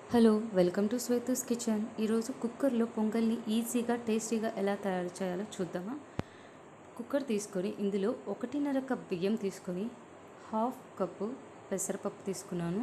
hello welcome to Shweta's kitchen ఈరోజు కుక్కర్లో పొంగల్ని ఈజీగా టేస్టీగా ఎలా తయారు చేయాలో చూద్దామా కుక్కర్ తీసుకొని ఇందులో ఒకటిన్నర కప్ బియ్యం తీసుకొని హాఫ్ కప్పు పెసరపప్పు తీసుకున్నాను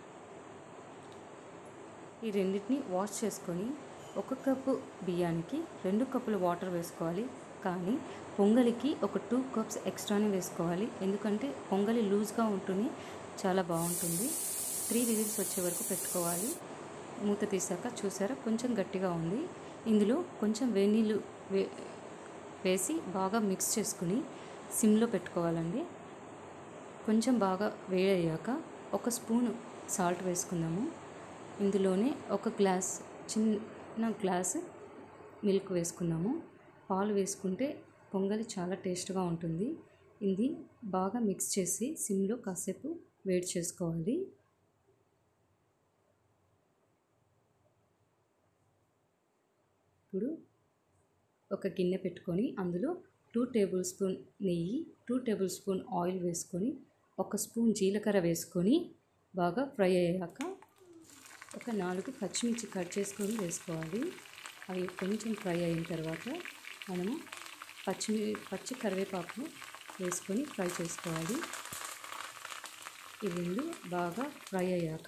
ఈ రెండింటిని వాష్ చేసుకొని ఒక కప్పు బియ్యానికి రెండు కప్పులు వాటర్ వేసుకోవాలి కానీ పొంగలికి ఒక టూ కప్స్ ఎక్స్ట్రానే వేసుకోవాలి ఎందుకంటే పొంగలి లూజ్గా ఉంటుంది చాలా బాగుంటుంది త్రీ విజిల్స్ వచ్చే వరకు పెట్టుకోవాలి మూత తీసాక చూసారా కొంచెం గట్టిగా ఉంది ఇందులో కొంచెం వేనీళ్ళు వే వేసి బాగా మిక్స్ చేసుకుని సిమ్లో పెట్టుకోవాలండి కొంచెం బాగా వేడయ్యాక ఒక స్పూను సాల్ట్ వేసుకుందాము ఇందులోనే ఒక గ్లాస్ చిన్న గ్లాస్ మిల్క్ వేసుకున్నాము పాలు వేసుకుంటే పొంగలి చాలా టేస్ట్గా ఉంటుంది ఇది బాగా మిక్స్ చేసి సిమ్లో కాసేపు వేడి చేసుకోవాలి ఇప్పుడు ఒక గిన్నె పెట్టుకొని అందులో టూ టేబుల్ స్పూన్ నెయ్యి టూ టేబుల్ స్పూన్ ఆయిల్ వేసుకొని ఒక స్పూన్ జీలకర్ర వేసుకొని బాగా ఫ్రై అయ్యాక ఒక నాలుగు పచ్చిమిర్చి కట్ చేసుకొని వేసుకోవాలి అవి కొంచెం ఫ్రై అయిన తర్వాత మనము పచ్చిమి పచ్చి కరివేపాకు వేసుకొని ఫ్రై చేసుకోవాలి ఈ రెండు బాగా ఫ్రై అయ్యాక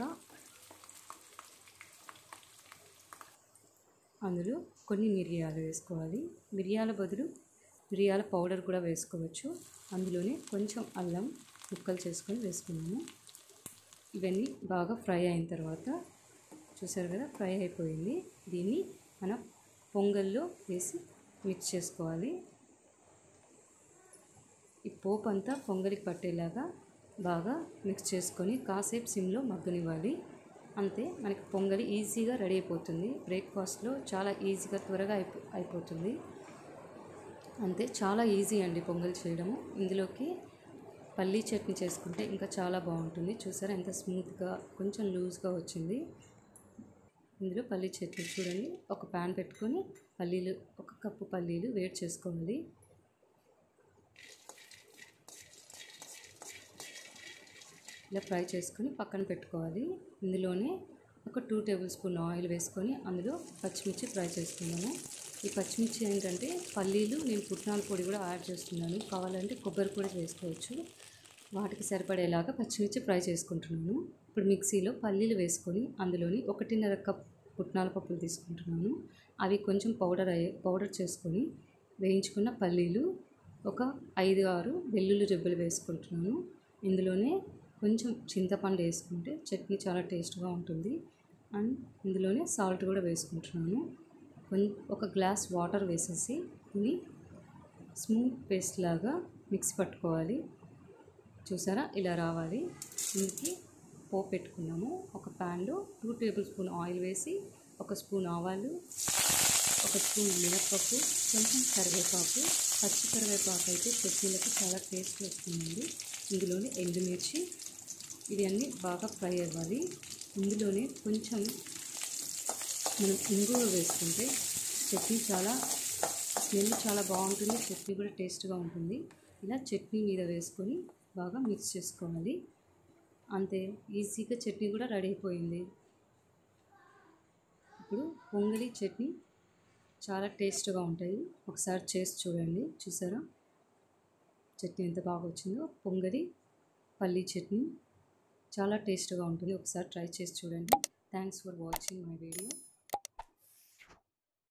అందులో కొన్ని మిరియాలు వేసుకోవాలి మిరియాల బదులు మిరియాల పౌడర్ కూడా వేసుకోవచ్చు అందులోనే కొంచెం అల్లం ముక్కలు చేసుకొని వేసుకున్నాము ఇవన్నీ బాగా ఫ్రై అయిన తర్వాత చూసారు కదా ఫ్రై అయిపోయింది దీన్ని మనం పొంగల్లో వేసి మిక్స్ చేసుకోవాలి ఈ పోపు అంతా పొంగలికి పట్టేలాగా బాగా మిక్స్ చేసుకొని కాసేపు సిమ్లో మగ్గనివ్వాలి అంతే మనకి పొంగలి ఈజీగా రెడీ అయిపోతుంది బ్రేక్ఫాస్ట్లో చాలా ఈజీగా త్వరగా అయిపో అయిపోతుంది అంతే చాలా ఈజీ అండి పొంగల్ చేయడము ఇందులోకి పల్లీ చట్నీ చేసుకుంటే ఇంకా చాలా బాగుంటుంది చూసారా ఎంత స్మూత్గా కొంచెం లూజ్గా వచ్చింది ఇందులో పల్లీ చట్నీ చూడండి ఒక ప్యాన్ పెట్టుకొని పల్లీలు ఒక కప్పు పల్లీలు వేడి చేసుకోవాలి ఇలా ఫ్రై చేసుకొని పక్కన పెట్టుకోవాలి ఇందులోనే ఒక టూ టేబుల్ స్పూన్ ఆయిల్ వేసుకొని అందులో పచ్చిమిర్చి ఫ్రై చేసుకున్నాము ఈ పచ్చిమిర్చి ఏంటంటే పల్లీలు నేను పుట్నాల పొడి కూడా యాడ్ చేస్తున్నాను కావాలంటే కొబ్బరి పొడి వేసుకోవచ్చు వాటికి సరిపడేలాగా పచ్చిమిర్చి ఫ్రై చేసుకుంటున్నాను ఇప్పుడు మిక్సీలో పల్లీలు వేసుకొని అందులోని ఒకటిన్నర కప్ పుట్నాల పప్పులు తీసుకుంటున్నాను అవి కొంచెం పౌడర్ అయ్యే పౌడర్ చేసుకొని వేయించుకున్న పల్లీలు ఒక ఐదు ఆరు వెల్లుల్లి రెబ్బలు వేసుకుంటున్నాను ఇందులోనే కొంచెం చింతపండు వేసుకుంటే చట్నీ చాలా టేస్ట్గా ఉంటుంది అండ్ ఇందులోనే సాల్ట్ కూడా వేసుకుంటున్నాను ఒక గ్లాస్ వాటర్ వేసేసి ఇది స్మూత్ పేస్ట్ లాగా మిక్స్ పట్టుకోవాలి చూసారా ఇలా రావాలి దీనికి పోపు పెట్టుకున్నాము ఒక ప్యాన్లో టూ టేబుల్ స్పూన్ ఆయిల్ వేసి ఒక స్పూన్ ఆవాలు ఒక స్పూన్ మినప్పప్పు కొంచెం కరివేపాకు పచ్చి కరివేపాకు అయితే చట్నీలకు చాలా టేస్ట్ వస్తుందండి ఇందులోనే ఎండుమిర్చి ఇవన్నీ బాగా ఫ్రై అవ్వాలి ఇందులోనే కొంచెం మనం ఇంగువ వేసుకుంటే చట్నీ చాలా స్మెల్ చాలా బాగుంటుంది చట్నీ కూడా టేస్ట్గా ఉంటుంది ఇలా చట్నీ మీద వేసుకొని బాగా మిక్స్ చేసుకోవాలి అంతే ఈజీగా చట్నీ కూడా రెడీ అయిపోయింది ఇప్పుడు పొంగలి చట్నీ చాలా టేస్ట్గా ఉంటాయి ఒకసారి చేసి చూడండి చూసారా చట్నీ ఎంత బాగా వచ్చిందో పొంగలి పల్లీ చట్నీ చాలా టేస్ట్గా ఉంటుంది ఒకసారి ట్రై చేసి చూడండి thanks for watching my video